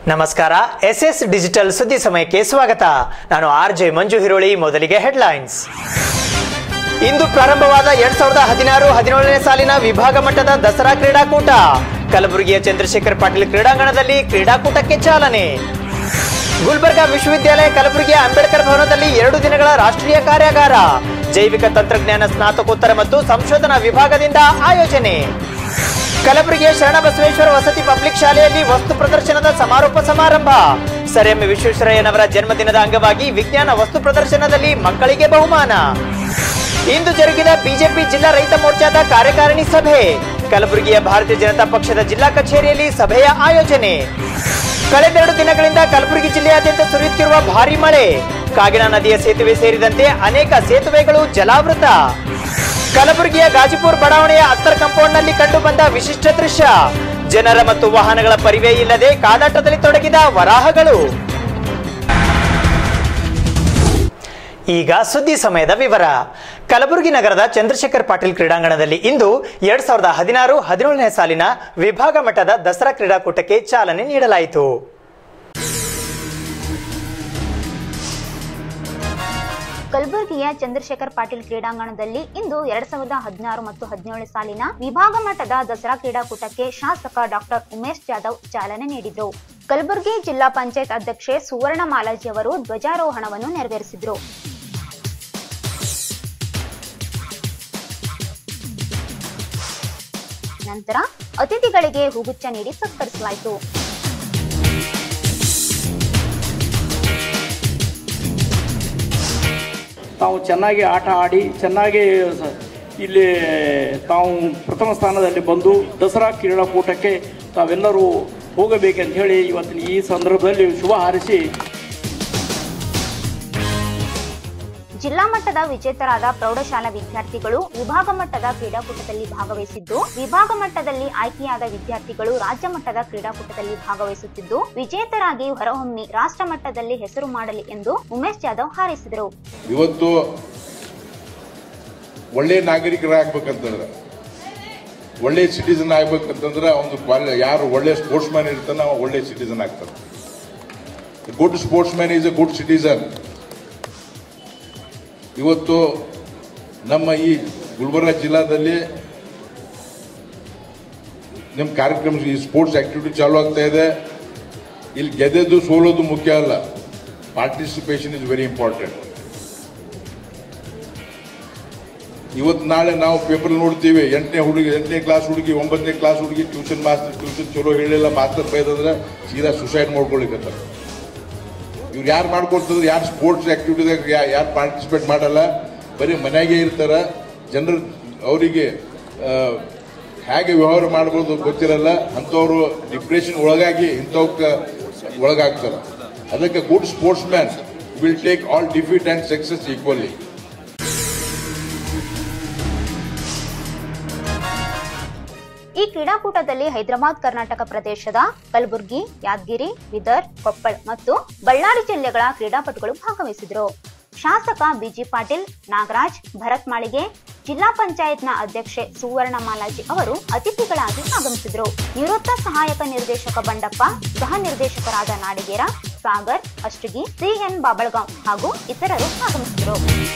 ನಮಸ್ಕಾರ S S digital ಸುದ್ದಿ ಸಮಯಕ್ಕೆ ಸ್ವಾಗತ ನಾನು ಆರ್ ಜೆ ಮಂಜು ಹಿರೋಳಿ ಮೊದಲಿಗೆ ಹೆಡ್ಲೈನ್ಸ್ ಇಂದು ಪ್ರಾರಂಭವಾದ ಎರಡ್ ಸಾವಿರದ ಹದಿನಾರು ಹದಿನೇಳನೇ ಸಾಲಿನ ವಿಭಾಗ ಮಟ್ಟದ ದಸರಾ ಕ್ರೀಡಾಕೂಟ ಕಲಬುರಗಿಯ ಚಂದ್ರಶೇಖರ್ ಪಾಟೀಲ್ ಕ್ರೀಡಾಂಗಣದಲ್ಲಿ ಕ್ರೀಡಾಕೂಟಕ್ಕೆ ಚಾಲನೆ ಗುಲ್ಬರ್ಗಾ ವಿಶ್ವವಿದ್ಯಾಲಯ ಕಲಬುರಗಿಯ ಅಂಬೇಡ್ಕರ್ ಭವನದಲ್ಲಿ ಎರಡು ದಿನಗಳ ರಾಷ್ಟ್ರೀಯ ಕಾರ್ಯಾಗಾರ ಜೈವಿಕ ತಂತ್ರಜ್ಞಾನ ಸ್ನಾತಕೋತ್ತರ ಮತ್ತು ಸಂಶೋಧನಾ ವಿಭಾಗದಿಂದ ಆಯೋಜನೆ ಕಲಬುರಗಿಯ ಶರಣಬಸವೇಶ್ವರ ವಸತಿ ಪಬ್ಲಿಕ್ ಶಾಲೆಯಲ್ಲಿ ವಸ್ತು ಪ್ರದರ್ಶನದ ಸಮಾರೋಪ ಸಮಾರಂಭ ಸರ್ ಎಂ ವಿಶ್ವೇಶ್ವರಯ್ಯನವರ ಜನ್ಮದಿನದ ಅಂಗವಾಗಿ ವಿಜ್ಞಾನ ವಸ್ತು ಪ್ರದರ್ಶನದಲ್ಲಿ ಮಕ್ಕಳಿಗೆ ಬಹುಮಾನ ಇಂದು ಜರುಗಿದ ಬಿಜೆಪಿ ಜಿಲ್ಲಾ ರೈತ ಮೋರ್ಚಾದ ಕಾರ್ಯಕಾರಿಣಿ ಸಭೆ ಕಲಬುರಗಿಯ ಭಾರತೀಯ ಜನತಾ ಪಕ್ಷದ ಜಿಲ್ಲಾ ಕಚೇರಿಯಲ್ಲಿ ಸಭೆಯ ಆಯೋಜನೆ ಕಳೆದೆರಡು ದಿನಗಳಿಂದ ಕಲಬುರಗಿ ಜಿಲ್ಲೆಯಾದ್ಯಂತ ಸುರಿಯುತ್ತಿರುವ ಭಾರಿ ಮಳೆ ಕಾಗಿಣಾ ನದಿಯ ಸೇತುವೆ ಸೇರಿದಂತೆ ಅನೇಕ ಸೇತುವೆಗಳು ಜಲಾವೃತ ಕಲಬುರಗಿಯ ಗಾಜಿಪುರ್ ಬಡಾವಣೆಯ ಅತ್ತರ್ ಕಾಂಪೌಂಡ್ನಲ್ಲಿ ಕಂಡು ಬಂದ ವಿಶಿಷ್ಟ ದೃಶ್ಯ ಜನರ ಮತ್ತು ವಾಹನಗಳ ಪರಿವೇ ಇಲ್ಲದೆ ಕಾದಾಟದಲ್ಲಿ ತೊಡಗಿದ ವರಾಹಗಳು ಈಗ ಸುದ್ದಿ ಸಮಯದ ವಿವರ ಕಲಬುರಗಿ ನಗರದ ಚಂದ್ರಶೇಖರ್ ಪಾಟೀಲ್ ಕ್ರೀಡಾಂಗಣದಲ್ಲಿ ಇಂದು ಎರಡ್ ಸಾವಿರದ ಹದಿನಾರು ಹದಿನೇಳನೇ ಸಾಲಿನ ವಿಭಾಗ ಮಟ್ಟದ ದಸರಾ ಕ್ರೀಡಾಕೂಟಕ್ಕೆ ಚಾಲನೆ ನೀಡಲಾಯಿತು ಕಲಬುರಗಿಯ ಚಂದ್ರಶೇಖರ್ ಪಾಟೀಲ್ ಕ್ರೀಡಾಂಗಣದಲ್ಲಿ ಇಂದು ಎರಡ್ ಸಾವಿರದ ಹದಿನಾರು ಮತ್ತು ಹದಿನೇಳು ಸಾಲಿನ ವಿಭಾಗ ಮಟ್ಟದ ದಸರಾ ಕ್ರೀಡಾಕೂಟಕ್ಕೆ ಶಾಸಕ ಡಾಕ್ಟರ್ ಉಮೇಶ್ ಜಾಧವ್ ಚಾಲನೆ ನೀಡಿದರು ಕಲಬುರಗಿ ಜಿಲ್ಲಾ ಪಂಚಾಯತ್ ಅಧ್ಯಕ್ಷೆ ಸುವರ್ಣ ಮಾಲಾಜಿ ಅವರು ಧ್ವಜಾರೋಹಣವನ್ನು ನೆರವೇರಿಸಿದರು ನಂತರ ಅತಿಥಿಗಳಿಗೆ ಹೂಗುಚ್ಚ ನೀಡಿ ಸತ್ಕರಿಸಲಾಯಿತು ತಾವು ಚೆನ್ನಾಗಿ ಆಟ ಆಡಿ ಚೆನ್ನಾಗಿ ಸ- ಇಲ್ಲಿ ತಾವು ಪ್ರಥಮ ಸ್ಥಾನದಲ್ಲಿ ಬಂದು ದಸರಾ ಕ್ರೀಡಾಕೂಟಕ್ಕೆ ತಾವೆಲ್ಲರೂ ಹೋಗಬೇಕಂತ ಹೇಳಿ ಇವತ್ತಿನ ಈ ಸಂದರ್ಭದಲ್ಲಿ ಶುಭ ಹಾರೈಸಿ ಜಿಲ್ಲಾ ಮಟ್ಟದ ವಿಜೇತರಾದ ಪ್ರೌಢಶಾಲಾ ವಿದ್ಯಾರ್ಥಿಗಳು ವಿಭಾಗ ಮಟ್ಟದ ಕ್ರೀಡಾಕೂಟದಲ್ಲಿ ಭಾಗವಹಿಸಿದ್ದು ವಿಭಾಗ ಮಟ್ಟದಲ್ಲಿ ಆಯ್ಕೆಯಾದ ವಿದ್ಯಾರ್ಥಿಗಳು ರಾಜ್ಯ ಮಟ್ಟದ ಕ್ರೀಡಾಕೂಟದಲ್ಲಿ ಭಾಗವಹಿಸುತ್ತಿದ್ದು ವಿಜೇತರಾಗಿ ಹೊರಹೊಮ್ಮಿ ರಾಷ್ಟ್ರ ಮಟ್ಟದಲ್ಲಿ ಹೆಸರು ಮಾಡಲಿ ಎಂದು ಉಮೇಶ್ ಜಾಧವ್ ಹಾರೈಸಿದರು ಇವತ್ತು ಒಳ್ಳೆ ನಾಗರಿಕರಾಗ್ಬೇಕಂತಂದ್ರೆ ಒಳ್ಳೆ ಸಿಟಿಸನ್ ಆಗ್ಬೇಕಂತಂದ್ರೆ ಅವನು ಕ್ವಾಲಿ ಯಾರು ಒಳ್ಳೆ ಸ್ಪೋರ್ಟ್ಸ್ ಮ್ಯಾನ್ ಇರ್ತಾನೆ ಅವ ಒಳ್ಳೆ ಸಿಟಿಸನ್ ಆಗ್ತಾನೆ good sportsman is a good citizen ಇವತ್ತು ನಮ್ಮ ಈ ಗುಲ್ಬರ್ಗ ಜಿಲ್ಲಾದಲ್ಲಿ ನಿಮ್ಮ ಕಾರ್ಯಕ್ರಮ ಈ ಸ್ಪೋರ್ಟ್ಸ್ ಆಕ್ಟಿವಿಟಿ ಚಾಲು ಆಗ್ತಾ ಇದೆ ಇಲ್ಲಿ ಗೆದ್ದದ್ದು ಸೋಲೋದು ಮುಖ್ಯ ಅಲ್ಲ ಪಾರ್ಟಿಸಿಪೇಷನ್ ಇಸ್ ವೆರಿ ಇಂಪಾರ್ಟೆಂಟ್ ಇವತ್ತು ನಾಳೆ ನಾವು ಪೇಪರ್ ನೋಡ್ತೀವಿ ಎಂಟನೇ ಹುಡುಗಿ ಎಂಟನೇ ಕ್ಲಾಸ್ ಹುಡುಗಿ ಒಂಬತ್ತನೇ ಕ್ಲಾಸ್ ಹುಡುಗಿ ಟ್ಯೂಷನ್ ಮಾಸ್ಟರ್ ಟ್ಯೂಷನ್ ಚಲೋ ಹೇಳಿಲ್ಲ ಮಾಸ್ತರ್ ಬೈದಂದ್ರೆ ಸೀದಾ ಸುಸೈಡ್ ಮಾಡ್ಕೊಳಿಕತ್ತಾರ ಇವ್ರು ಯಾರು ಮಾಡ್ಕೊಡ್ತಿದ್ರು ಯಾರು ಸ್ಪೋರ್ಟ್ಸ್ ಆಕ್ಟಿವಿಟಿದಾಗ ಯಾರು ಪಾರ್ಟಿಸಿಪೇಟ್ ಮಾಡಲ್ಲ ಬರೀ ಮನೆಯಾಗೆ ಇರ್ತಾರ ಜನರು ಅವರಿಗೆ ಹೇಗೆ ವ್ಯವಹಾರ ಮಾಡ್ಬೋದು ಗೊತ್ತಿರಲ್ಲ ಅಂಥವ್ರು ಡಿಪ್ರೆಷನ್ ಒಳಗಾಗಿ ಇಂಥವಕ್ಕೆ ಒಳಗಾಗ್ತಾರೆ ಅದಕ್ಕೆ good sportsman will take all defeat and success equally ಈ ಕ್ರೀಡಾಕೂಟದಲ್ಲಿ ಹೈದರಾಬಾದ್ ಕರ್ನಾಟಕ ಪ್ರದೇಶದ ಕಲಬುರಗಿ ಯಾದಗಿರಿ ಬೀದರ್ ಕೊಪ್ಪಳ ಮತ್ತು ಬಳ್ಳಾರಿ ಜಿಲ್ಲೆಗಳ ಕ್ರೀಡಾಪಟುಗಳು ಭಾಗವಹಿಸಿದರು ಶಾಸಕ ಬಿಜಿ ಪಾಟೀಲ್ ನಾಗರಾಜ್ ಭರತ್ ಮಾಳಿಗೆ ಜಿಲ್ಲಾ ಪಂಚಾಯತ್ನ ಅಧ್ಯಕ್ಷೆ ಸುವರ್ಣ ಮಾಲಾಜಿ ಅವರು ಅತಿಥಿಗಳಾಗಿ ಆಗಮಿಸಿದರು ನಿವೃತ್ತ ಸಹಾಯಕ ನಿರ್ದೇಶಕ ಬಂಡಪ್ಪ ಸಹ ನಿರ್ದೇಶಕರಾದ ನಾಡಿಗೇರ ಸಾಗರ್ ಅಷ್ಟಗಿ ಸಿಎನ್ ಬಾಬಳಗಾಂವ್ ಹಾಗೂ ಇತರರು ಆಗಮಿಸಿದರು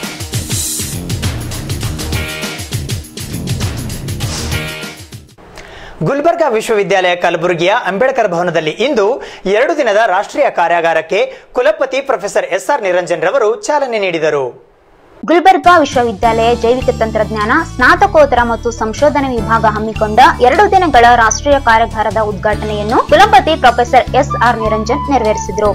ಗುಲ್ಬರ್ಗಾ ವಿಶ್ವವಿದ್ಯಾಲಯ ಕಲಬುರಗಿಯ ಅಂಬೇಡ್ಕರ್ ಭವನದಲ್ಲಿ ಇಂದು ಎರಡು ದಿನದ ರಾಷ್ಟ್ರೀಯ ಕಾರ್ಯಾಗಾರಕ್ಕೆ ಕುಲಪತಿ ಪ್ರೊಫೆಸರ್ ಎಸ್ಆರ್ ನಿರಂಜನ್ ರವರು ಚಾಲನೆ ನೀಡಿದರು ಗುಲ್ಬರ್ಗಾ ವಿಶ್ವವಿದ್ಯಾಲಯ ಜೈವಿಕ ತಂತ್ರಜ್ಞಾನ ಸ್ನಾತಕೋತ್ತರ ಮತ್ತು ಸಂಶೋಧನೆ ವಿಭಾಗ ಹಮ್ಮಿಕೊಂಡ ಎರಡು ದಿನಗಳ ರಾಷ್ಟ್ರೀಯ ಕಾರ್ಯಾಗಾರದ ಉದ್ಘಾಟನೆಯನ್ನು ಕುಲಪತಿ ಪ್ರೊಫೆಸರ್ ಎಸ್ ಆರ್ ನಿರಂಜನ್ ನೆರವೇರಿಸಿದರು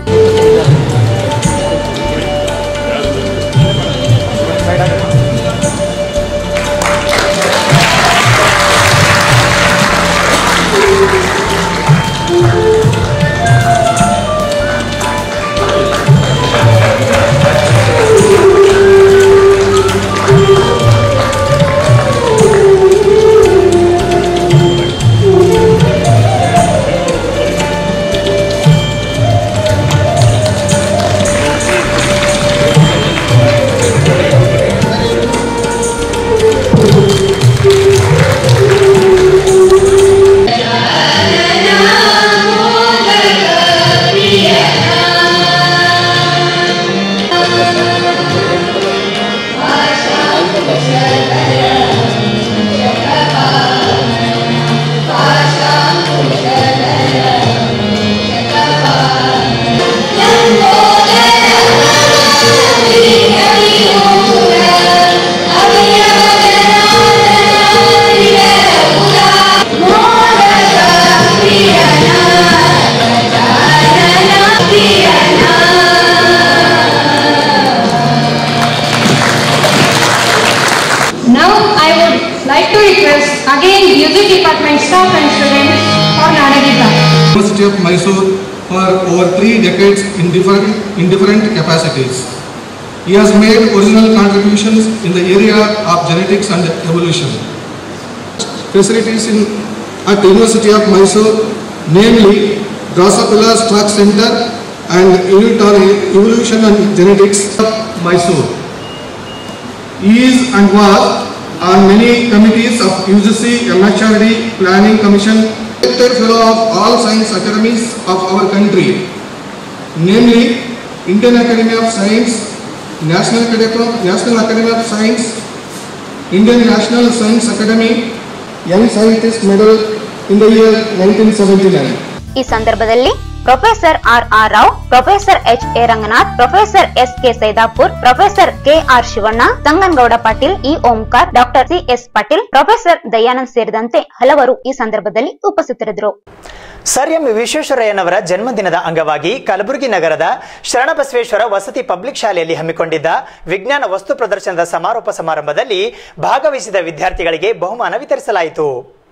University of Mysore for over three decades in different, in different capacities. He has made original contributions in the area of genetics and evolution. Facilities in, at the University of Mysore, namely Drosophila Stock Center and Unit on Evolution and Genetics of Mysore. He is and was on many committees of UGC, MHRD, Planning Commission, Director Fellow of all science academies of our country, namely Indian Academy of Science, National Academy, National Academy of Science, Indian National Science Academy, Young Scientist Medal in the year 1979. ಈ ಸಂದರ್ಭದಲ್ಲಿ professor R R Rao professor H A Ranganath professor S K Saidapur professor K R Shivanna Sanganagouda Patil E Omkar doctor C S Patil professor Dayanand ಸೇರಿದಂತೆ ಹಲವರು ಈ ಸಂದರ್ಭದಲ್ಲಿ ಉಪಸ್ಥಿತರಿದ್ದರು sir M ವಿಶ್ವೇಶ್ವರಯ್ಯನವರ ಜನ್ಮದಿನದ ಅಂಗವಾಗಿ ಕಲಬುರಗಿ ನಗರದ ಶರಣಬಸವೇಶ್ವರ ವಸತಿ ಪಬ್ಲಿಕ್ ಶಾಲೆಯಲ್ಲಿ ಹಮ್ಮಿಕೊಂಡಿದ್ದ ವಿಜ್ಞಾನ ವಸ್ತು ಪ್ರದರ್ಶನದ ಸಮಾರೋಪ ಸಮಾರಂಭದಲ್ಲಿ ಭಾಗವಹಿಸಿದ ವಿದ್ಯಾರ್ಥಿಗಳಿಗೆ ಬಹುಮಾನ ವಿತರಿಸಲಾಯಿತು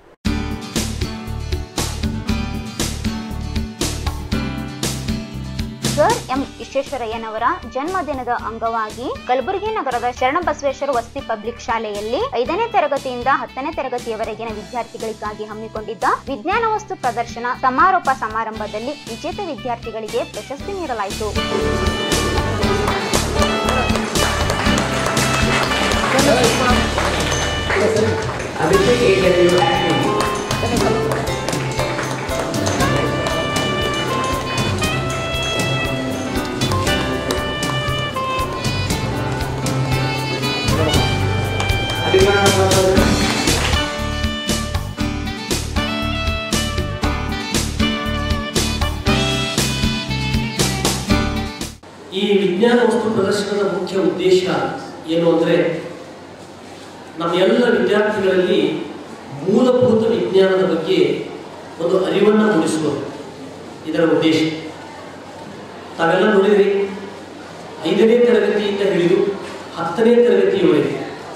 ಸರ್ ಎಂ ವಿಶ್ವೇಶ್ವರಯ್ಯನವರ ಜನ್ಮದಿನದ ಅಂಗವಾಗಿ ಕಲಬುರಗಿ ನಗರದ ಶರಣಬಸವೇಶ್ವರ ವಸತಿ ಪಬ್ಲಿಕ್ ಶಾಲೆಯಲ್ಲಿ ಐದನೇ ತರಗತಿಯಿಂದ ಹತ್ತನೇ ತರಗತಿಯವರೆಗಿನ ವಿದ್ಯಾರ್ಥಿಗಳಿಗಾಗಿ ಹಮ್ಮಿಕೊಂಡಿದ್ದ ವಿಜ್ಞಾನ ವಸ್ತು ಪ್ರದರ್ಶನ ಸಮಾರೋಪ ಸಮಾರಂಭದಲ್ಲಿ ವಿಜೇತ ವಿದ್ಯಾರ್ಥಿಗಳಿಗೆ ಪ್ರಶಸ್ತಿ ನೀಡಲಾಯಿತು ಈ ವಿಜ್ಞಾನ ವಸ್ತು ಪ್ರದರ್ಶನದ ಮುಖ್ಯ ಉದ್ದೇಶ ಏನು ಅಂದರೆ ನಮ್ಮ ಎಲ್ಲ ವಿದ್ಯಾರ್ಥಿಗಳಲ್ಲಿ ಮೂಲಭೂತ ವಿಜ್ಞಾನದ ಬಗ್ಗೆ ಒಂದು ಅರಿವನ್ನು ಮೂಡಿಸುವುದು ಇದರ ಉದ್ದೇಶ ತಾವೆಲ್ಲ ನೋಡಿದ್ರಿ ಐದನೇ ತರಗತಿಯಿಂದ ಹಿಡಿದು ಹತ್ತನೇ ತರಗತಿಯವರೆಗೆ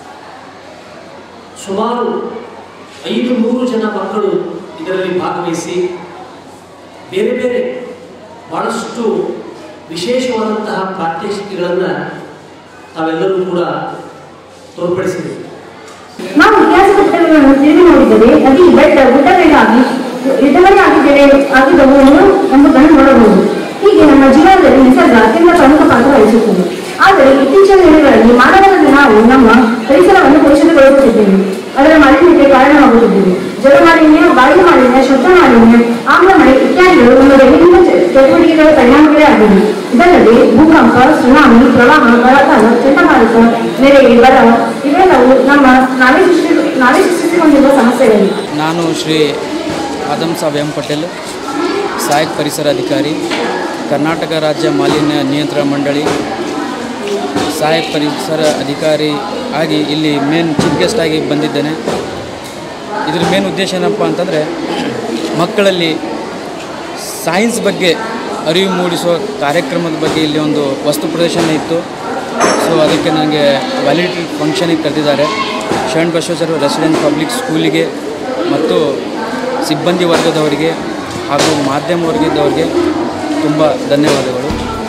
ಸುಮಾರು ಐದು ನೂರು ಜನ ಮಕ್ಕಳು ಇದರಲ್ಲಿ ಭಾಗವಹಿಸಿ ಬೇರೆ ಬೇರೆ ಬಹಳಷ್ಟು ವಿಶೇಷವಾದಂತಹ ಪ್ರಾತ್ಯಕ್ಷಿಕೆಗಳನ್ನು ತಾವೆಲ್ಲರೂ ಕೂಡ ತೋರ್ಪಡಿಸಿದ್ದೀವಿ ನಾವು ಇತಿಹಾಸ ಪುಸ್ತಕಗಳನ್ನು ತಿರುಗಿ ನೋಡಿದರೆ ನದಿ ಬೆಟ್ಟ ಗುಡ್ಡಗಳಿಗಾಗಿ ರಿಟವರಿ ಆಗಿದ್ದೇವೆ ಆಗಿದ್ದವು ಎಂದು ಎಂಬುದನ್ನು ನೋಡಬಹುದು ಹೀಗೆ ನಮ್ಮ ಜೀವನದಲ್ಲಿ ನಿಸರ್ಗ ಅತ್ಯಂತ ಪ್ರಮುಖ ಪಾತ್ರ ವಹಿಸುತ್ತದೆ ಆದರೆ ಇತ್ತೀಚಿನ ದಿನಗಳಲ್ಲಿ ಮಾನವರಾದ ನಾವು ನಮ್ಮ ಪರಿಸರವನ್ನು ಕಲುಷಿತಗೊಳಿಸುತ್ತಿದ್ದೇವೆ ಅದರ ಮಾಲಿನ್ಯಕ್ಕೆ ಕಾರಣವಾಗುತ್ತಿದ್ದೇವೆ ಜಲ ಮಾಲಿನ್ಯ ವಾಯು ಮಾಲಿನ್ಯ ಶಬ್ದ ಮಾಲಿನ್ಯ ಆಮ್ಲ ಮಳೆ ಇತ್ಯಾದಿಗಳು ನಮ್ಮ ದೈನಂದಿನ ಚ- ಚಟುವಟಿಕೆಗಳ ಪರಿಣಾಮಗಳೇ ಆಗಿವೆ ಇದಲ್ಲದೆ ಭೂಕಂಪ ಸುನಾಮಿ ಪ್ರವಾಹ ಬರಗಾಲ ಚಂಡಮಾರುತ ನೆರೆ ಬರ ಇವೆಲ್ಲವೂ ನಮ್ಮ ನಾವೇ ಸೃಷ್ಟಿ ನಾವೇ ಸೃಷ್ಟಿಸಿಕೊಂಡಿರುವ ಸಮಸ್ಯೆಗಳು ನಾನು ಶ್ರೀ ಆದಮ್ ಸಾಬ್ ಎಂ ಪಟೇಲ್ ಸಹಾಯಕ ಪರಿಸರ ಅಧಿಕಾರಿ ಕರ್ನಾಟಕ ರಾಜ್ಯ ಮಾಲಿನ್ಯ ನಿಯಂತ್ರಣ ಮಂಡಳಿ ಸಹಾಯಕ ಪರಿಸರ ಅಧಿಕಾರಿ ಆಗಿ ಇಲ್ಲಿ ಮೇನ್ ಚೀಫ್ ಗೆಸ್ಟ್ ಆಗಿ ಬಂದಿದ್ದೇನೆ ಇದ್ರ ಮೇನ್ ಉದ್ದೇಶ ಏನಪ್ಪ ಅಂತಂದರೆ ಮಕ್ಕಳಲ್ಲಿ ಸೈನ್ಸ್ ಬಗ್ಗೆ ಅರಿವು ಮೂಡಿಸುವ ಕಾರ್ಯಕ್ರಮದ ಬಗ್ಗೆ ಇಲ್ಲಿ ಒಂದು ವಸ್ತು ಪ್ರದರ್ಶನ ಇತ್ತು ಸೊ ಅದಕ್ಕೆ ನನಗೆ ವ್ಯಾಲಿಡಿಟಿ ಫಂಕ್ಷನಿಗೆ ಕರೆದಿದ್ದಾರೆ ಶರಣ್ ಬಸವೇಶ್ವರ ರೆಸಿಡೆನ್ಸ್ ಪಬ್ಲಿಕ್ ಸ್ಕೂಲಿಗೆ ಮತ್ತು ಸಿಬ್ಬಂದಿ ವರ್ಗದವರಿಗೆ ಹಾಗೂ ಮಾಧ್ಯಮ ವರ್ಗದವರಿಗೆ ತುಂಬ ಧನ್ಯವಾದಗಳು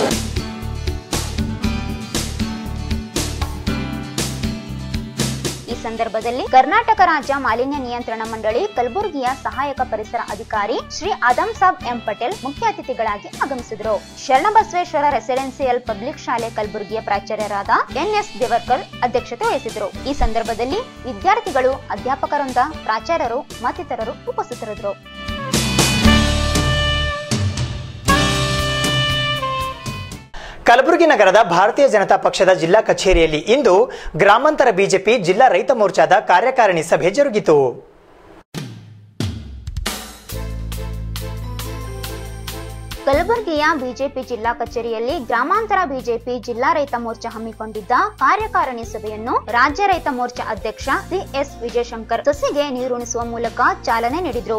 ಈ ಸಂದರ್ಭದಲ್ಲಿ ಕರ್ನಾಟಕ ರಾಜ್ಯ ಮಾಲಿನ್ಯ ನಿಯಂತ್ರಣ ಮಂಡಳಿ ಕಲಬುರಗಿಯ ಸಹಾಯಕ ಪರಿಸರ ಅಧಿಕಾರಿ ಶ್ರೀ ಆದಮ್ ಸಾಬ್ ಎಂ ಪಟೇಲ್ ಮುಖ್ಯ ಅತಿಥಿಗಳಾಗಿ ಆಗಮಿಸಿದರು ಶರಣಬಸವೇಶ್ವರ ರೆಸಿಡೆನ್ಸಿಯಲ್ ಪಬ್ಲಿಕ್ ಶಾಲೆ ಕಲಬುರಗಿಯ ಪ್ರಾಚಾರ್ಯರಾದ ಎನ್ ಎಸ್ ದೇವರ್ಕರ್ ಅಧ್ಯಕ್ಷತೆ ವಹಿಸಿದರು ಈ ಸಂದರ್ಭದಲ್ಲಿ ವಿದ್ಯಾರ್ಥಿಗಳು ಅಧ್ಯಾಪಕರಿಂದ ಪ್ರಾಚಾರ್ಯರು ಮತ್ತಿತರರು ಉಪಸ್ಥಿತರಿದ್ದರು ಕಲಬುರಗಿ ನಗರದ ಭಾರತೀಯ ಜನತಾ ಪಕ್ಷದ ಜಿಲ್ಲಾ ಕಚೇರಿಯಲ್ಲಿ ಇಂದು ಗ್ರಾಮಾಂತರ ಬಿಜೆಪಿ ಜಿಲ್ಲಾ ರೈತ ಮೋರ್ಚಾದ ಕಾರ್ಯಕಾರಿಣಿ ಸಭೆ ಜರುಗಿತು ಕಲಬುರಗಿಯ ಬಿಜೆಪಿ ಜಿಲ್ಲಾ ಕಚೇರಿಯಲ್ಲಿ ಗ್ರಾಮಾಂತರ ಬಿಜೆಪಿ ಜಿಲ್ಲಾ ರೈತ ಮೋರ್ಚಾ ಹಮ್ಮಿಕೊಂಡಿದ್ದ ಕಾರ್ಯಕಾರಿಣಿ ಸಭೆಯನ್ನು ರಾಜ್ಯ ರೈತ ಮೋರ್ಚಾ ಅಧ್ಯಕ್ಷ ಸಿಎಸ್ ವಿಜಯಶಂಕರ್ ಸಸಿಗೆ ನೀರುಣಿಸುವ ಮೂಲಕ ಚಾಲನೆ ನೀಡಿದರು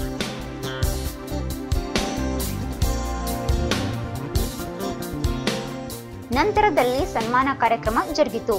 ನಂತರದಲ್ಲಿ ಸನ್ಮಾನ ಕಾರ್ಯಕ್ರಮ ಜರುಗಿತು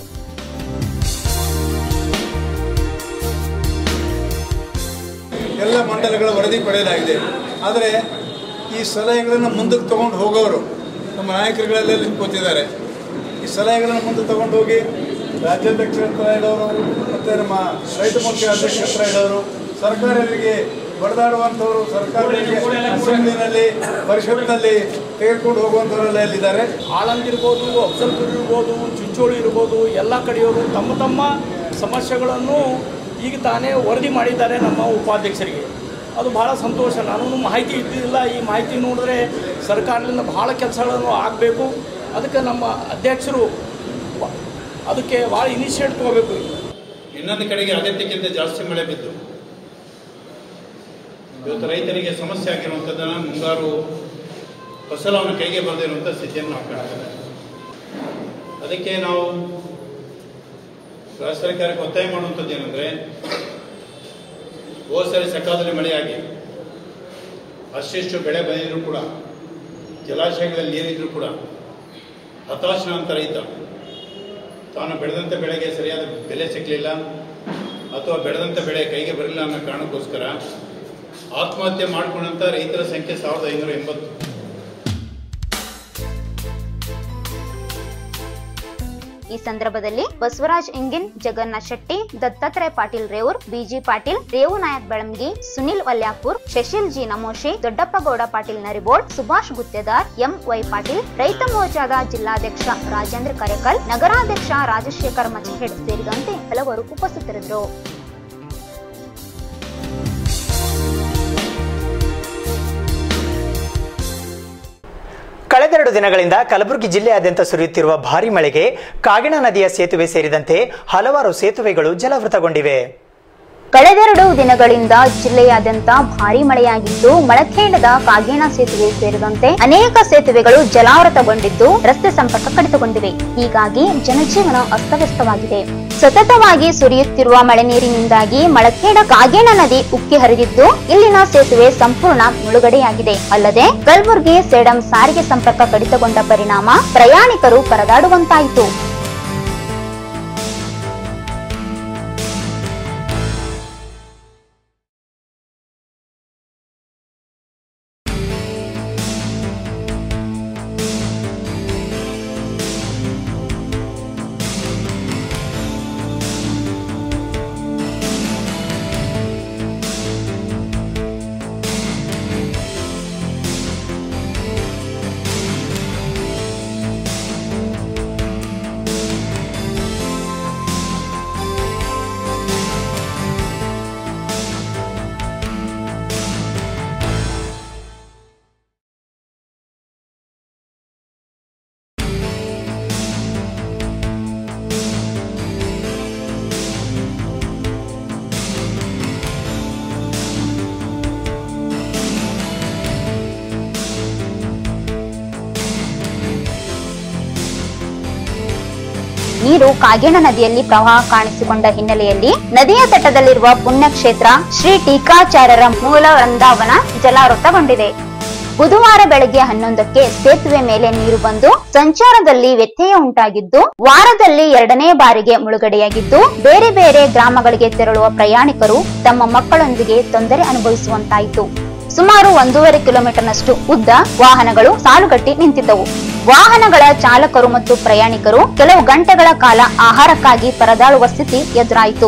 ಎಲ್ಲ ಮಂಡಲಗಳ ವರದಿ ಪಡೆಯಲಾಗಿದೆ ಆದರೆ ಈ ಸಲಹೆಗಳನ್ನು ಮುಂದಕ್ಕೆ ತಗೊಂಡು ಹೋಗೋರು ನಮ್ಮ ನಾಯಕರುಗಳೆಲ್ಲ ಕೂತಿದ್ದಾರೆ ಈ ಸಲಹೆಗಳನ್ನು ಮುಂದೆ ತಗೊಂಡು ಹೋಗಿ ರಾಜ್ಯಾಧ್ಯಕ್ಷರ ಹತ್ರ ಇಡೋರು ಮತ್ತು ನಮ್ಮ ರೈತ ಮೋರ್ಚೆ ಅಧ್ಯಕ್ಷರ ಹತ್ರ ಇಡೋರು ಸರ್ಕಾರಗಳಿಗೆ ಬಡದಾಡುವಂಥವ್ರು ಸರ್ಕಾರಗಳಿಗೆ ಅಸೆಂಬ್ಲಿನಲ್ಲಿ ಪರಿಷತ್ನಲ್ಲಿ ತೆಗೆದುಕೊಂಡು ಹೋಗುವಂಥವರೆಲ್ಲ ಇಲ್ಲಿದ್ದಾರೆ ಆಳಂದ್ ಇರ್ಬೋದು ಅಫ್ಜಲ್ಪುರ್ ಇರ್ಬೋದು ಚಿಂಚೋಳಿ ಇರ್ಬೋದು ಎಲ್ಲ ಕಡೆಯವರು ತಮ್ಮ ತಮ್ಮ ಸಮಸ್ಯೆಗಳನ್ನು ಈಗ ತಾನೇ ವರದಿ ಮಾಡಿದ್ದಾರೆ ನಮ್ಮ ಉಪಾಧ್ಯಕ್ಷರಿಗೆ ಅದು ಭಾಳ ಸಂತೋಷ ನಾನು ಮಾಹಿತಿ ಇದ್ದಿಲ್ಲ ಈ ಮಾಹಿತಿ ನೋಡಿದ್ರೆ ಸರ್ಕಾರದಿಂದ ಭಾಳ ಕೆಲಸಗಳನ್ನು ಆಗಬೇಕು ಅದಕ್ಕೆ ನಮ್ಮ ಅಧ್ಯಕ್ಷರು ಬ- ಅದಕ್ಕೆ ಭಾಳ ಇನಿಷಿಯೇಟ್ ತೊಗೋಬೇಕು ಇನ್ನೊಂದು ಕಡೆಗೆ ಅಗತ್ಯಕ್ಕಿಂತ ಜಾಸ್ತಿ ಮಳೆ ಬಿದ್ದು ಇವತ್ತು ರೈತರಿಗೆ ಸಮಸ್ಯೆ ಆಗಿರುವಂಥದ್ದನ್ನು ಮುಂಗಾರು ಫಸಲವನ್ನು ಕೈಗೆ ಬರದಿರುವಂಥ ಸ್ಥಿತಿಯನ್ನು ನಾವು ಕಾಣ್ತೇವೆ ಅದಕ್ಕೆ ನಾವು ರಾಜ್ಯ ಸರ್ಕಾರಕ್ಕೆ ಒತ್ತಾಯ ಮಾಡುವಂಥದ್ದು ಏನಂದರೆ ಹೋದ ಸರಿ ಸಕಾಲದಲ್ಲಿ ಮಳೆಯಾಗಿ ಅಷ್ಟಿಷ್ಟು ಬೆಳೆ ಬಂದಿದ್ರು ಕೂಡ ಜಲಾಶಯಗಳಲ್ಲಿ ನೀರಿದ್ರು ಕೂಡ ಹತಾಶನಾಂತ ರೈತ ತಾನು ಬೆಳೆದಂಥ ಬೆಳೆಗೆ ಸರಿಯಾದ ಬೆಲೆ ಸಿಗಲಿಲ್ಲ ಅಥವಾ ಬೆಳೆದಂಥ ಬೆಳೆ ಕೈಗೆ ಬರಲಿಲ್ಲ ಅನ್ನೋ ಕಾರಣಕ್ಕೋಸ್ಕರ ಆತ್ಮಹತ್ಯೆ ಮಾಡಿಕೊಂಡಂಥ ರೈತರ ಸಂಖ್ಯೆ ಸಾವಿರದ ಐನೂರ ಎಂಬತ್ತು ಈ ಸಂದರ್ಭದಲ್ಲಿ Basavaraj Ingin Jagannath Shetty Dattatreya Patil Revoor BG Patil Revu Nayak Belangi Sunil Valyapur Shashil G Namoshi Doddappagouda Patil Naribol Subhash Guttedar M Y Patil ರೈತ ಮೋರ್ಚಾದ ಜಿಲ್ಲಾಧ್ಯಕ್ಷ ರಾಜೇಂದ್ರ ಕರೆಕಲ್ ನಗರಾಧ್ಯಕ್ಷ ರಾಜಶೇಖರ್ ಮಚಹೇಡ್ ಸೇರಿದಂತೆ ಹಲವರು ಉಪಸ್ಥಿತರಿದ್ದರು ಕಳೆದೆರಡು ದಿನಗಳಿಂದ ಕಲಬುರಗಿ ಜಿಲ್ಲೆಯಾದ್ಯಂತ ಸುರಿಯುತ್ತಿರುವ ಭಾರಿ ಮಳೆಗೆ ಕಾಗಿಣ ನದಿಯ ಸೇತುವೆ ಸೇರಿದಂತೆ ಹಲವಾರು ಸೇತುವೆಗಳು ಜಲಾವೃತಗೊಂಡಿವೆ ಕಳೆದೆರಡು ದಿನಗಳಿಂದ ಜಿಲ್ಲೆಯಾದ್ಯಂತ ಭಾರಿ ಮಳೆಯಾಗಿದ್ದು ಮಳಖೇಡದ ಕಾಗೇಣ ಸೇತುವೆ ಸೇರಿದಂತೆ ಅನೇಕ ಸೇತುವೆಗಳು ಜಲಾವೃತಗೊಂಡಿದ್ದು ರಸ್ತೆ ಸಂಪರ್ಕ ಕಡಿತಗೊಂಡಿವೆ ಹೀಗಾಗಿ ಜನಜೀವನ ಅಸ್ತವ್ಯಸ್ತವಾಗಿದೆ ಸತತವಾಗಿ ಸುರಿಯುತ್ತಿರುವ ಮಳೆ ನೀರಿನಿಂದಾಗಿ ಮಳಖೇಡ ಕಾಗೇಣ ನದಿ ಉಕ್ಕಿ ಹರಿದಿದ್ದು ಇಲ್ಲಿನ ಸೇತುವೆ ಸಂಪೂರ್ಣ ಮುಳುಗಡೆಯಾಗಿದೆ ಅಲ್ಲದೆ ಕಲಬುರಗಿ ಸೇಡಂ ಸಾರಿಗೆ ಸಂಪರ್ಕ ಕಡಿತಗೊಂಡ ಪರಿಣಾಮ ಪ್ರಯಾಣಿಕರು ಪರದಾಡುವಂತಾಯಿತು ನೀರು ಕಾಗೇಣ ನದಿಯಲ್ಲಿ ಪ್ರವಾಹ ಕಾಣಿಸಿಕೊಂಡ ಹಿನ್ನೆಲೆಯಲ್ಲಿ ನದಿಯ ತಟದಲ್ಲಿರುವ ಪುಣ್ಯಕ್ಷೇತ್ರ ಶ್ರೀ ಟೀಕಾಚಾರ್ಯರ ಮೂಲ ವೃಂದಾವನ ಜಲಾವೃತಗೊಂಡಿದೆ ಬುಧವಾರ ಬೆಳಗ್ಗೆ ಹನ್ನೊಂದಕ್ಕೆ ಸೇತುವೆ ಮೇಲೆ ನೀರು ಬಂದು ಸಂಚಾರದಲ್ಲಿ ವ್ಯತ್ಯಯ ಉಂಟಾಗಿದ್ದು ವಾರದಲ್ಲಿ ಎರಡನೇ ಬಾರಿಗೆ ಮುಳುಗಡೆಯಾಗಿದ್ದು ಬೇರೆ ಬೇರೆ ಗ್ರಾಮಗಳಿಗೆ ತೆರಳುವ ಪ್ರಯಾಣಿಕರು ತಮ್ಮ ಮಕ್ಕಳೊಂದಿಗೆ ತೊಂದರೆ ಅನುಭವಿಸುವಂತಾಯಿತು ಸುಮಾರು ಒಂದೂವರೆ ಕಿಲೋಮೀಟರ್ನಷ್ಟು ಉದ್ದ ವಾಹನಗಳು ಸಾಲುಗಟ್ಟಿ ನಿಂತಿದ್ದವು ವಾಹನಗಳ ಚಾಲಕರು ಮತ್ತು ಪ್ರಯಾಣಿಕರು ಕೆಲವು ಗಂಟೆಗಳ ಕಾಲ ಆಹಾರಕ್ಕಾಗಿ ಪರದಾಡುವ ಸ್ಥಿತಿ ಎದುರಾಯಿತು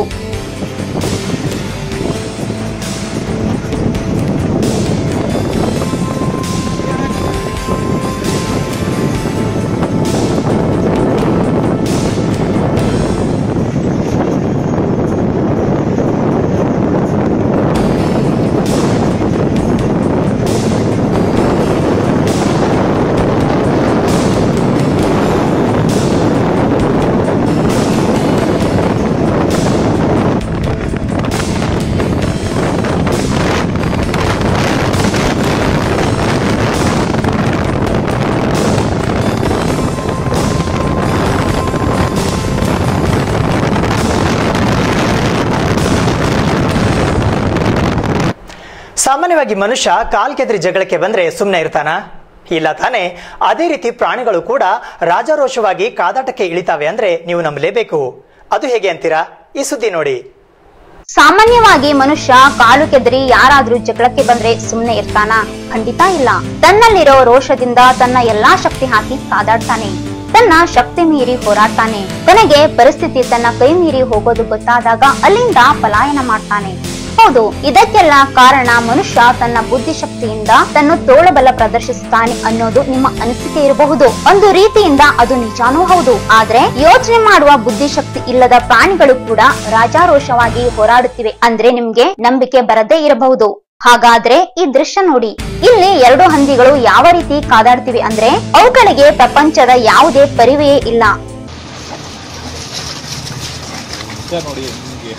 ಸಾಮಾನ್ಯವಾಗಿ ಮನುಷ್ಯ ಕಾಲ್ಗೆದ್ರಿ ಜಗಳಕ್ಕೆ ಬಂದ್ರೆ ಸುಮ್ಮನೆ ಇರ್ತಾನ ಇಲ್ಲ ತಾನೆ ಅದೇ ರೀತಿ ಪ್ರಾಣಿಗಳು ಕೂಡ ರಾಜಾರೋಷವಾಗಿ ಕಾದಾಟಕ್ಕೆ ಇಳಿತಾವೆ ಅಂದ್ರೆ ನೀವು ನಂಬಲೇಬೇಕು ಅದು ಹೇಗೆ ಅಂತೀರಾ ಈ ಸುದ್ದಿ ನೋಡಿ ಸಾಮಾನ್ಯವಾಗಿ ಮನುಷ್ಯ ಕಾಲು ಕೆದರಿ ಯಾರಾದ್ರೂ ಜಗಳಕ್ಕೆ ಬಂದ್ರೆ ಸುಮ್ನೆ ಇರ್ತಾನ ಖಂಡಿತ ಇಲ್ಲ ತನ್ನಲ್ಲಿರೋ ರೋಷದಿಂದ ತನ್ನ ಎಲ್ಲಾ ಶಕ್ತಿ ಹಾಕಿ ಕಾದಾಡ್ತಾನೆ ತನ್ನ ಶಕ್ತಿ ಮೀರಿ ಹೋರಾಡ್ತಾನೆ ಕೊನೆಗೆ ಪರಿಸ್ಥಿತಿ ತನ್ನ ಕೈ ಮೀರಿ ಹೋಗೋದು ಗೊತ್ತಾದಾಗ ಅಲ್ಲಿಂದ ಪಲಾಯನ ಮಾಡ್ತಾನೆ ಹೌದು ಇದಕ್ಕೆಲ್ಲ ಕಾರಣ ಮನುಷ್ಯ ತನ್ನ ಬುದ್ಧಿಶಕ್ತಿಯಿಂದ ತನ್ನ ತೋಳಬಲ ಪ್ರದರ್ಶಿಸುತ್ತಾನೆ ಅನ್ನೋದು ನಿಮ್ಮ ಅನಿಸಿಕೆ ಇರಬಹುದು ಒಂದು ರೀತಿಯಿಂದ ಅದು ನಿಜಾನೂ ಹೌದು ಆದ್ರೆ ಯೋಚನೆ ಮಾಡುವ ಬುದ್ಧಿಶಕ್ತಿ ಇಲ್ಲದ ಪ್ರಾಣಿಗಳು ಕೂಡ ರಾಜಾರೋಷವಾಗಿ ಹೋರಾಡುತ್ತಿವೆ ಅಂದ್ರೆ ನಿಮ್ಗೆ ನಂಬಿಕೆ ಬರದೇ ಇರಬಹುದು ಹಾಗಾದ್ರೆ ಈ ದೃಶ್ಯ ನೋಡಿ ಇಲ್ಲಿ ಎರಡು ಹಂದಿಗಳು ಯಾವ ರೀತಿ ಕಾದಾಡ್ತಿವೆ ಅಂದ್ರೆ ಅವುಗಳಿಗೆ ಪ್ರಪಂಚದ ಯಾವುದೇ ಪರಿವೆಯೇ ಇಲ್ಲ ನೋಡಿ ನಿಮಗೆ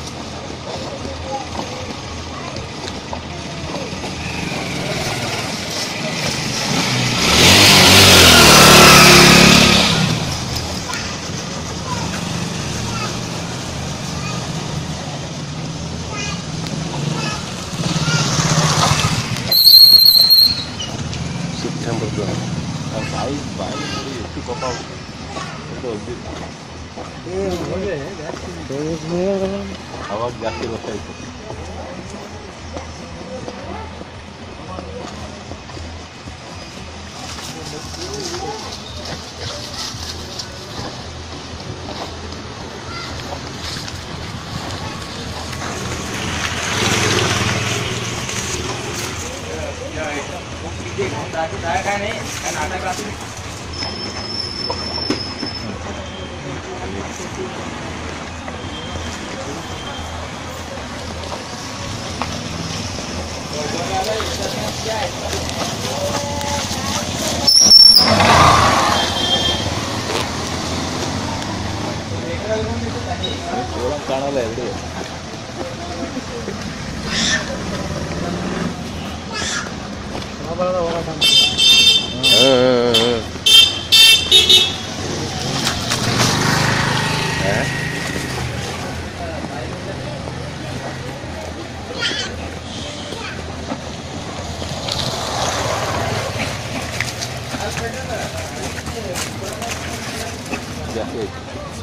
ಸೆಪ್ಟೆಂಬರ್ದು ಬಾಯಿ ಬಾಯಿ ಎಷ್ಟು ಕೋಪ ಅವಾಗ ಜಾಸ್ತಿ ಗೊತ್ತಾಯ್ತು ಕಾಣಲ್ಲ ಎರಡು ಜಾಸ್ತಿ ಆಯ್ತು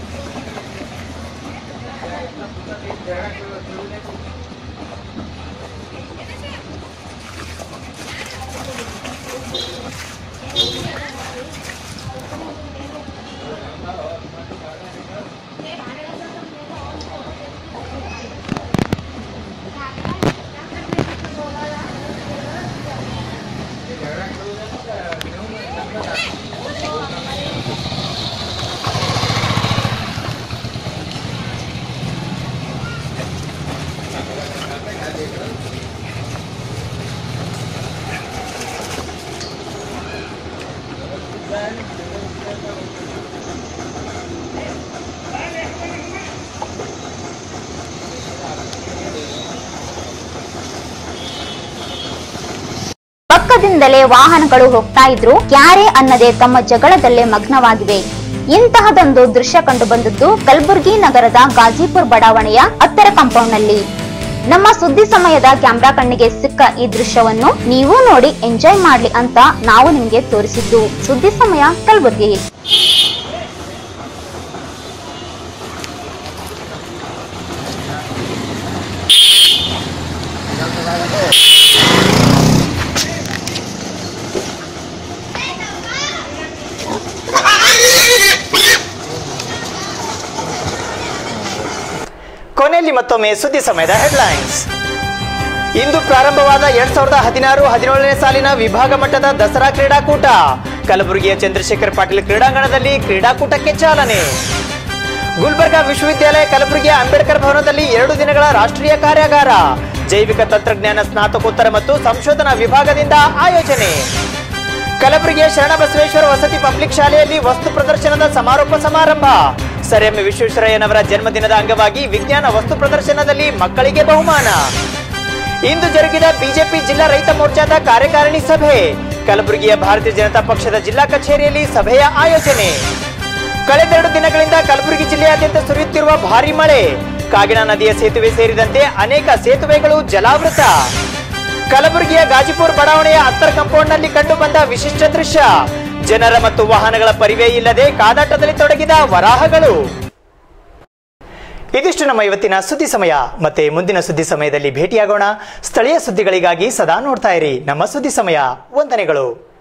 ಪಕ್ಕದಿಂದಲೇ ವಾಹನಗಳು ಹೋಗ್ತಾ ಇದ್ರು ಯಾರೇ ಅನ್ನದೆ ತಮ್ಮ ಜಗಳದಲ್ಲೇ ಮಗ್ನವಾಗಿವೆ ಇಂತಹದೊಂದು ದೃಶ್ಯ ಕಂಡು ಬಂದದ್ದು ಕಲಬುರಗಿ ನಗರದ ಗಾಜಿಪುರ್ ಬಡಾವಣೆಯ ಹತ್ತರ ಕಾಂಪೌಂಡ್ ನಲ್ಲಿ ನಮ್ಮ ಸುದ್ದಿ ಸಮಯದ ಕ್ಯಾಮ್ರಾ ಕಣ್ಣಿಗೆ ಸಿಕ್ಕ ಈ ದೃಶ್ಯವನ್ನು ನೀವು ನೋಡಿ ಎಂಜಾಯ್ ಮಾಡ್ಲಿ ಅಂತ ನಾವು ನಿಮ್ಗೆ ತೋರಿಸಿದ್ದು ಸುದ್ದಿ ಸಮಯ ಕಲಬುರಗಿ ಕೊನೆಯಲ್ಲಿ ಮತ್ತೊಮ್ಮೆ ಸುದ್ದಿ ಸಮಯದ ಹೆಡ್ಲೈನ್ಸ್ ಇಂದು ಪ್ರಾರಂಭವಾದ ಎರಡ್ ಸಾವಿರದ ಹದಿನಾರು ಹದಿನೇಳನೇ ಸಾಲಿನ ವಿಭಾಗ ಮಟ್ಟದ ದಸರಾ ಕ್ರೀಡಾಕೂಟ ಕಲಬುರಗಿಯ ಚಂದ್ರಶೇಖರ್ ಪಾಟೀಲ್ ಕ್ರೀಡಾಂಗಣದಲ್ಲಿ ಕ್ರೀಡಾಕೂಟಕ್ಕೆ ಚಾಲನೆ ಗುಲ್ಬರ್ಗಾ ವಿಶ್ವವಿದ್ಯಾಲಯ ಕಲಬುರಗಿಯ ಅಂಬೇಡ್ಕರ್ ಭವನದಲ್ಲಿ ಎರಡು ದಿನಗಳ ರಾಷ್ಟ್ರೀಯ ಕಾರ್ಯಾಗಾರ ಜೈವಿಕ ತಂತ್ರಜ್ಞಾನ ಸ್ನಾತಕೋತ್ತರ ಮತ್ತು ಸಂಶೋಧನಾ ವಿಭಾಗದಿಂದ ಆಯೋಜನೆ ಕಲಬುರಗಿಯ ಶರಣಬಸವೇಶ್ವರ ವಸತಿ ಪಬ್ಲಿಕ್ ಶಾಲೆಯಲ್ಲಿ ವಸ್ತು ಪ್ರದರ್ಶನದ ಸಮಾರೋಪ ಸಮಾರಂಭ ಸರ್ ಎಂ ವಿಶ್ವೇಶ್ವರಯ್ಯನವರ ಜನ್ಮದಿನದ ಅಂಗವಾಗಿ ವಿಜ್ಞಾನ ವಸ್ತು ಪ್ರದರ್ಶನದಲ್ಲಿ ಮಕ್ಕಳಿಗೆ ಬಹುಮಾನ ಇಂದು ಜರುಗಿದ ಬಿಜೆಪಿ ಜಿಲ್ಲಾ ರೈತ ಮೋರ್ಚಾದ ಕಾರ್ಯಕಾರಿಣಿ ಸಭೆ ಕಲಬುರಗಿಯ ಭಾರತೀಯ ಜನತಾ ಪಕ್ಷದ ಜಿಲ್ಲಾ ಕಚೇರಿಯಲ್ಲಿ ಸಭೆಯ ಆಯೋಜನೆ ಕಳೆದೆರಡು ದಿನಗಳಿಂದ ಕಲಬುರಗಿ ಜಿಲ್ಲೆಯಾದ್ಯಂತ ಸುರಿಯುತ್ತಿರುವ ಭಾರಿ ಮಳೆ ಕಾಗಿಣ ನದಿಯ ಸೇತುವೆ ಸೇರಿದಂತೆ ಅನೇಕ ಸೇತುವೆಗಳು ಜಲಾವೃತ ಕಲಬುರಗಿಯ ಗಾಜಿಪುರ್ ಬಡಾವಣೆಯ ಅತ್ತರ್ ಕಾಂಪೌಂಡ್ನಲ್ಲಿ ಕಂಡು ಬಂದ ವಿಶಿಷ್ಟ ದೃಶ್ಯ ಜನರ ಮತ್ತು ವಾಹನಗಳ ಪರಿವೇ ಇಲ್ಲದೆ ಕಾದಾಟದಲ್ಲಿ ತೊಡಗಿದ ವರಾಹಗಳು ಇದಿಷ್ಟು ನಮ್ಮ ಇವತ್ತಿನ ಸುದ್ದಿ ಸಮಯ ಮತ್ತೆ ಮುಂದಿನ ಸುದ್ದಿ ಸಮಯದಲ್ಲಿ ಭೇಟಿಯಾಗೋಣ ಸ್ಥಳೀಯ ಸುದ್ದಿಗಳಿಗಾಗಿ ಸದಾ ನೋಡ್ತಾ ಇರಿ ನಮ್ಮ ಸುದ್ದಿ ಸಮಯ ವಂದನೆಗಳು